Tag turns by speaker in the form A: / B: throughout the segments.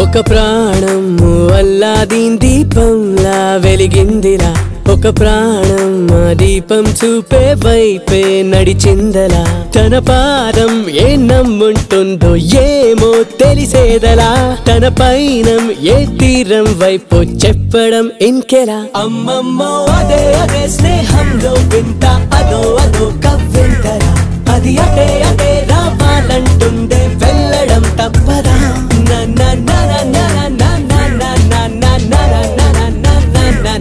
A: ఒక ప్రాణం అల్లాదీన్ దీపంలా వెలిగిందిరా ఒక ప్రాణం ఆ దీపం చూపే వైపే నడిచిందలా తన పాదం ఏ నమ్ముంటుందో ఏమో తెలిసేదలా తన పైనం ఏ తీరం వైపు చెప్పడం ఇంకెలా అమ్మమ్మో అదే అదే స్నేహంలో వింత అదో అదో కవ్వింతరా అది అటే అటే రావాలంటుందే వెళ్ళడం తప్పదా నా నా నా నా నా నా నా నా నా నా నా నా నా నా నా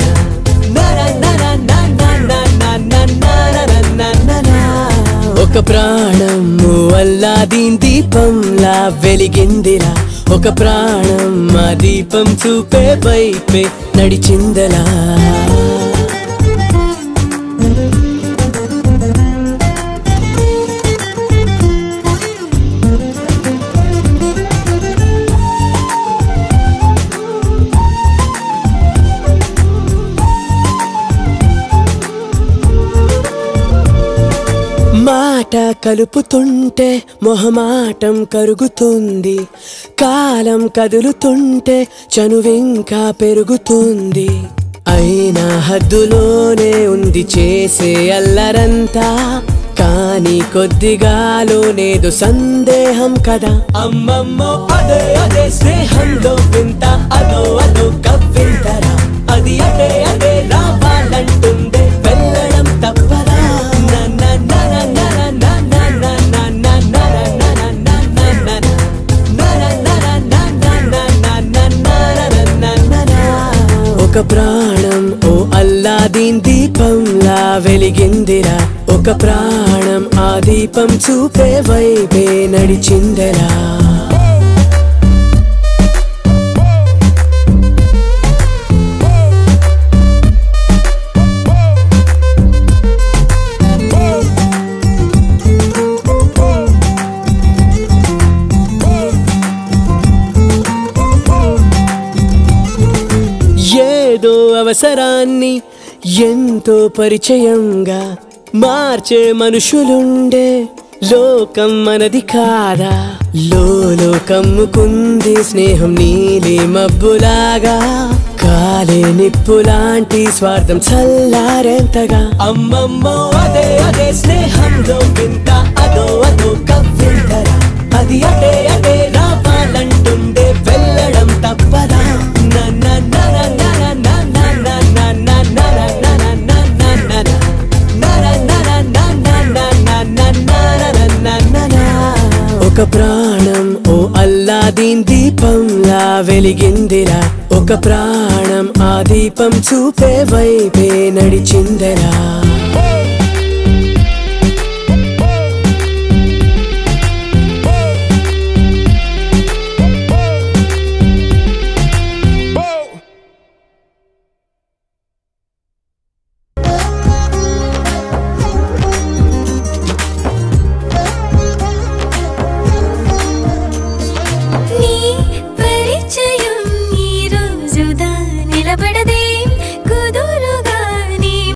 A: నా నా ఒక ప్రాణం అల్లాదీన్ దీపంలా వెలిగిందిరా ఒక ప్రాణం ఆ దీపం చూపే వైపే నడిచిందలా మాట కలుపుతుంటే మొహమాటం కరుగుతుంది కాలం కదులుతుంటే చనువింకా పెరుగుతుంది అయినా హద్దులోనే ఉంది చేసే అల్లరంతా కానీ కొద్దిగాలోనేదో సందేహం కదా అమ్మమ్మో అదే అదే స్నేహంలో వింత అదో అదో కవ్వింతరా అది అదే అదే రావాలంటుందే వెళ్ళడం తప్పదా నా నా నా నా నా నా నా నా నా నా నా నా నా నా నా నా నా ఒక ప్రాణం ఓ అల్లాదీన్ దీపంలా వెలిగిందిరా ఒక ప్రాణం ఆ దీపం చూపే వైపే నడిచిందరా ఏదో అవసరాన్ని ఎంతో పరిచయంగా మార్చే మనుషులుండే లోకం మనది కాదా లోలో కమ్ముకుంది స్నేహం నీలి మబ్బులాగా కాలే నిప్పులాంటి స్వార్థం చల్లారెంతగా అమ్మమ్మో అదే అదే స్నేహంలో వింత అదో అదో కవ్వింతరా అది అటే అటే రావాలంటుండే వెళ్ళడం తప్పదా నా నా నా నా నా నా నా నా నా నా నా నా నా నా నా నా నా ఒక ప్రాణం ఓ అల్లాదీన్ దీపంలా వెలిగిందిరా ఒక ప్రాణం ఆ దీపం చూపే వైపే నడిచిందరా